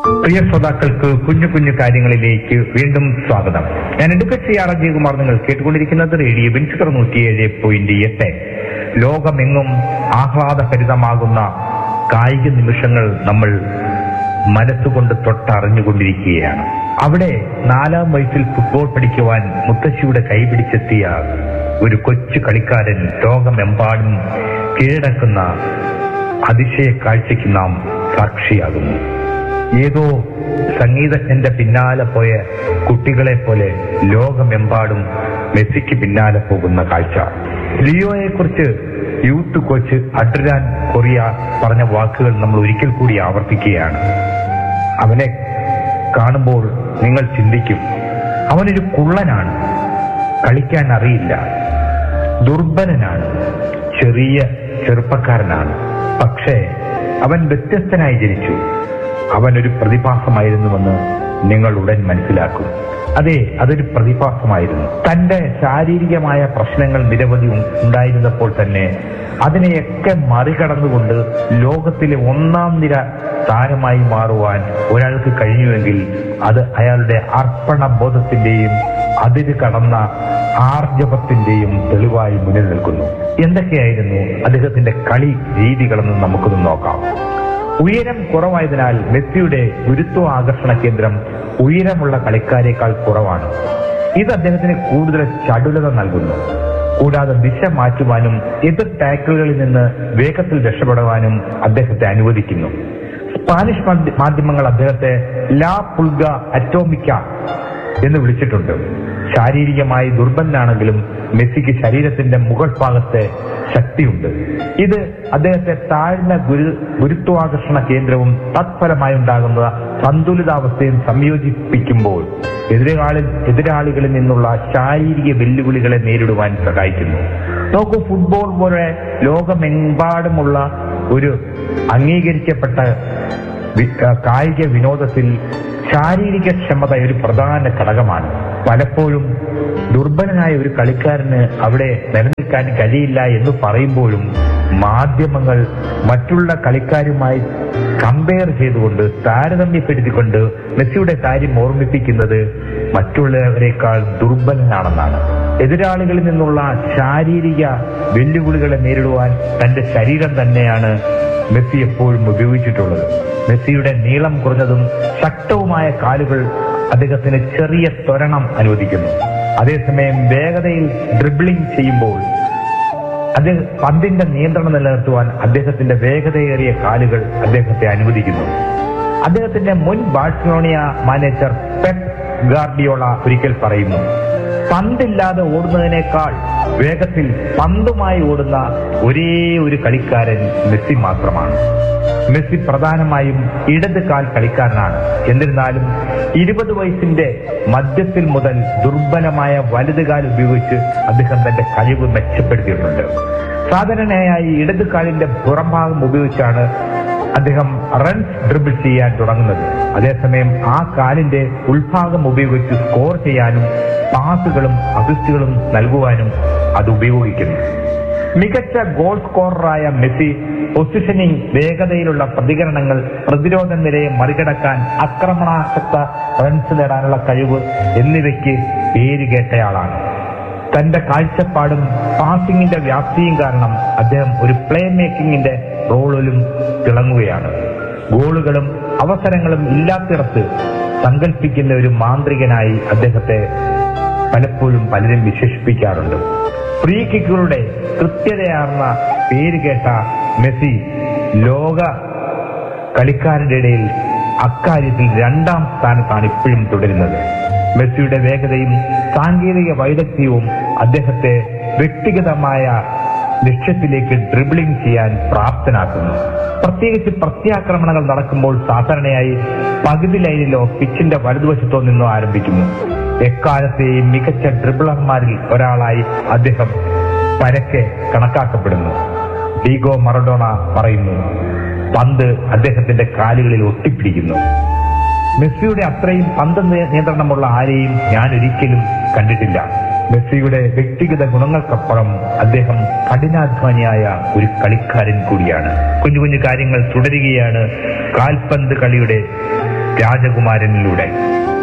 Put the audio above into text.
പ്രിയ ശ്രോതാക്കൾക്ക് കുഞ്ഞു കുഞ്ഞു കാര്യങ്ങളിലേക്ക് വീണ്ടും സ്വാഗതം ഞാൻ എടുക്കച്ചി ആർ അജയകുമാർ നിങ്ങൾ കേട്ടുകൊണ്ടിരിക്കുന്നത് റേഡിയോ ബെൻസിക്കർ നൂറ്റിയേഴ് പോയിന്റ് എട്ട് ലോകമെങ്ങും ആഹ്ലാദഭരിതമാകുന്ന കായിക നിമിഷങ്ങൾ നമ്മൾ മനസ്സുകൊണ്ട് തൊട്ടറിഞ്ഞുകൊണ്ടിരിക്കുകയാണ് അവിടെ നാലാം വയസ്സിൽ ഫുട്ബോൾ പഠിക്കുവാൻ മുത്തശ്ശിയുടെ കൈപിടിച്ചെത്തിയ ഒരു കൊച്ചു കളിക്കാരൻ ലോകമെമ്പാടും കീഴടക്കുന്ന അതിശയ കാഴ്ചയ്ക്ക് നാം സാക്ഷിയാകുന്നു ഏതോ സംഗീതജ്ഞന്റെ പിന്നാലെ പോയ കുട്ടികളെ പോലെ ലോകമെമ്പാടും മെസ്സിക്ക് പിന്നാലെ പോകുന്ന കാഴ്ച ലിയോയെ കുറിച്ച് യൂത്ത് കോച്ച് അഡ്രാൻ കൊറിയ പറഞ്ഞ വാക്കുകൾ നമ്മൾ ഒരിക്കൽ കൂടി ആവർത്തിക്കുകയാണ് അവനെ കാണുമ്പോൾ നിങ്ങൾ ചിന്തിക്കും അവനൊരു കുള്ളനാണ് കളിക്കാൻ അറിയില്ല ദുർബലനാണ് ചെറിയ ചെറുപ്പക്കാരനാണ് പക്ഷേ അവൻ വ്യത്യസ്തനായി ജനിച്ചു അവൻ ഒരു പ്രതിഭാസമായിരുന്നുവെന്ന് നിങ്ങൾ ഉടൻ മനസ്സിലാക്കും അതെ അതൊരു പ്രതിഭാസമായിരുന്നു തന്റെ ശാരീരികമായ പ്രശ്നങ്ങൾ നിരവധി ഉ- ഉണ്ടായിരുന്നപ്പോൾ തന്നെ അതിനെയൊക്കെ മറികടന്നുകൊണ്ട് ലോകത്തിലെ ഒന്നാം നിര താരമായി മാറുവാൻ ഒരാൾക്ക് കഴിഞ്ഞുവെങ്കിൽ അത് അയാളുടെ അർപ്പണ ബോധത്തിന്റെയും അതിര് കടന്ന ആർജവത്തിന്റെയും തെളിവായി മുന്നിൽ നിൽക്കുന്നു എന്തൊക്കെയായിരുന്നു അദ്ദേഹത്തിന്റെ കളി രീതികളെന്ന് നമുക്കൊന്ന് നോക്കാം ഉയരം കുറവായതിനാൽ മെസ്സിയുടെ ഗുരുത്വ ആകർഷണ കേന്ദ്രം ഉയരമുള്ള കളിക്കാരേക്കാൾ കുറവാണ് ഇത് അദ്ദേഹത്തിന് കൂടുതൽ ചടുലത നൽകുന്നു കൂടാതെ ദിശ മാറ്റുവാനും എതിർ ടാക്കിളുകളിൽ നിന്ന് വേഗത്തിൽ രക്ഷപ്പെടുവാനും അദ്ദേഹത്തെ അനുവദിക്കുന്നു സ്പാനിഷ് മാധ്യ- മാധ്യമങ്ങൾ അദ്ദേഹത്തെ ലാ പുൽഗ അറ്റോമിക്ക എന്ന് വിളിച്ചിട്ടുണ്ട് ശാരീരികമായി ദുർബലനാണെങ്കിലും മെസ്സിക്ക് ശരീരത്തിന്റെ മുകൾ ഭാഗത്തെ ശക്തിയുണ്ട് ഇത് അദ്ദേഹത്തെ താഴ്ന്ന ഗുരു ഗുരുത്വാകർഷണ കേന്ദ്രവും തത്ഫലമായി ഉണ്ടാകുന്ന സന്തുലിതാവസ്ഥയും സംയോജിപ്പിക്കുമ്പോൾ എതിരാളി എതിരാളികളിൽ നിന്നുള്ള ശാരീരിക വെല്ലുവിളികളെ നേരിടുവാൻ സഹായിക്കുന്നു നോക്കൂ ഫുട്ബോൾ പോലെ ലോകമെമ്പാടുമുള്ള ഒരു അംഗീകരിക്കപ്പെട്ട വി- ആ, കായിക വിനോദത്തിൽ ശാരീരിക ക്ഷമത ഒരു പ്രധാന ഘടകമാണ് പലപ്പോഴും ദുർബലനായ ഒരു കളിക്കാരന് അവിടെ നിലനിൽക്കാൻ കഴിയില്ല എന്ന് പറയുമ്പോഴും മാധ്യമങ്ങൾ മറ്റുള്ള കളിക്കാരുമായി കമ്പയർ ചെയ്തുകൊണ്ട് താരതമ്യപ്പെടുത്തിക്കൊണ്ട് മെസ്സിയുടെ കാര്യം ഓർമ്മിപ്പിക്കുന്നത് മറ്റുള്ളവരെക്കാൾ ദുർബലനാണെന്നാണ് എതിരാളികളിൽ നിന്നുള്ള ശാരീരിക വെല്ലുവിളികളെ നേരിടുവാൻ തന്റെ ശരീരം തന്നെയാണ് മെസ്സി എപ്പോഴും ഉപയോഗിച്ചിട്ടുള്ളത് മെസ്സിയുടെ നീളം കുറഞ്ഞതും ശക്തവുമായ കാലുകൾ അദ്ദേഹത്തിന് ചെറിയ ത്വരണം അനുവദിക്കുന്നു അതേസമയം വേഗതയിൽ ഡ്രിബിളിംഗ് ചെയ്യുമ്പോൾ അത് പന്തിന്റെ നിയന്ത്രണം നിലനിർത്തുവാൻ അദ്ദേഹത്തിന്റെ വേഗതയേറിയ കാലുകൾ അദ്ദേഹത്തെ അനുവദിക്കുന്നു അദ്ദേഹത്തിന്റെ മുൻ ബാഴ്സലോണിയ മാനേജർ പെപ് ഗാർഡിയോള ഒരിക്കൽ പറയുന്നു പന്തില്ലാതെ ഓടുന്നതിനേക്കാൾ വേഗത്തിൽ പന്തുമായി ഓടുന്ന ഒരേ ഒരു കളിക്കാരൻ മെസ്സി മാത്രമാണ് മെസ്സി പ്രധാനമായും ഇടത് കാൽ കളിക്കാരനാണ് എന്നിരുന്നാലും ഇരുപത് വയസ്സിന്റെ മധ്യത്തിൽ മുതൽ ദുർബലമായ വലത് കാൽ ഉപയോഗിച്ച് അദ്ദേഹം തന്റെ കഴിവ് മെച്ചപ്പെടുത്തിയിട്ടുണ്ട് സാധാരണയായി ഇടത് കാലിന്റെ പുറംഭാഗം ഉപയോഗിച്ചാണ് അദ്ദേഹം റൺസ് ഡ്രിബിൾ ചെയ്യാൻ തുടങ്ങുന്നത് അതേസമയം ആ കാലിന്റെ ഉൾഭാഗം ഉപയോഗിച്ച് സ്കോർ ചെയ്യാനും പാസുകളും അസിസ്റ്റുകളും നൽകുവാനും അത് ഉപയോഗിക്കുന്നു മികച്ച ഗോൾ സ്കോററായ മെസ്സി പൊസിഷനിങ് വേഗതയിലുള്ള പ്രതികരണങ്ങൾ പ്രതിരോധ നിരയെ മറികടക്കാൻ ആക്രമണാസക്ത റൺസ് നേടാനുള്ള കഴിവ് എന്നിവയ്ക്ക് പേരുകേട്ടയാളാണ് തന്റെ കാഴ്ചപ്പാടും പാസിംഗിന്റെ വ്യാപ്തിയും കാരണം അദ്ദേഹം ഒരു പ്ലേ മേക്കിങ്ങിന്റെ റോളിലും തിളങ്ങുകയാണ് ഗോളുകളും അവസരങ്ങളും ഇല്ലാത്തിടത്ത് സങ്കല്പിക്കുന്ന ഒരു മാന്ത്രികനായി അദ്ദേഹത്തെ പലപ്പോഴും പലരും വിശേഷിപ്പിക്കാറുണ്ട് ഫ്രീ കിക്കുകളുടെ കൃത്യതയാർന്ന പേര് കേട്ട മെസ്സി ലോക കളിക്കാരുടെ ഇടയിൽ അക്കാര്യത്തിൽ രണ്ടാം സ്ഥാനത്താണ് ഇപ്പോഴും തുടരുന്നത് മെസ്സിയുടെ വേഗതയും സാങ്കേതിക വൈദഗ്ധ്യവും അദ്ദേഹത്തെ വ്യക്തിഗതമായ ലക്ഷ്യത്തിലേക്ക് ഡ്രിബിളിംഗ് ചെയ്യാൻ പ്രാപ്തനാക്കുന്നു പ്രത്യേകിച്ച് പ്രത്യാക്രമണങ്ങൾ നടക്കുമ്പോൾ സാധാരണയായി പകുതി ലൈനിലോ പിച്ചിന്റെ വലതുവശത്തോ നിന്നോ ആരംഭിക്കുന്നു എക്കാലത്തെയും മികച്ച ഡ്രിബിളർമാരിൽ ഒരാളായി അദ്ദേഹം പരക്കെ കണക്കാക്കപ്പെടുന്നു ഡീഗോ മറഡോണ പറയുന്നു പന്ത് അദ്ദേഹത്തിന്റെ കാലുകളിൽ ഒട്ടിപ്പിടിക്കുന്നു മെസ്സിയുടെ അത്രയും പന്ത് നിയ- നിയന്ത്രണമുള്ള ആരെയും ഞാൻ ഒരിക്കലും കണ്ടിട്ടില്ല മെസ്സിയുടെ വ്യക്തിഗത ഗുണങ്ങൾക്കപ്പുറം അദ്ദേഹം കഠിനാധ്വാനിയായ ഒരു കളിക്കാരൻ കൂടിയാണ് കുഞ്ഞു കുഞ്ഞു കാര്യങ്ങൾ തുടരുകയാണ് കാൽപന്ത് കളിയുടെ രാജകുമാരനിലൂടെ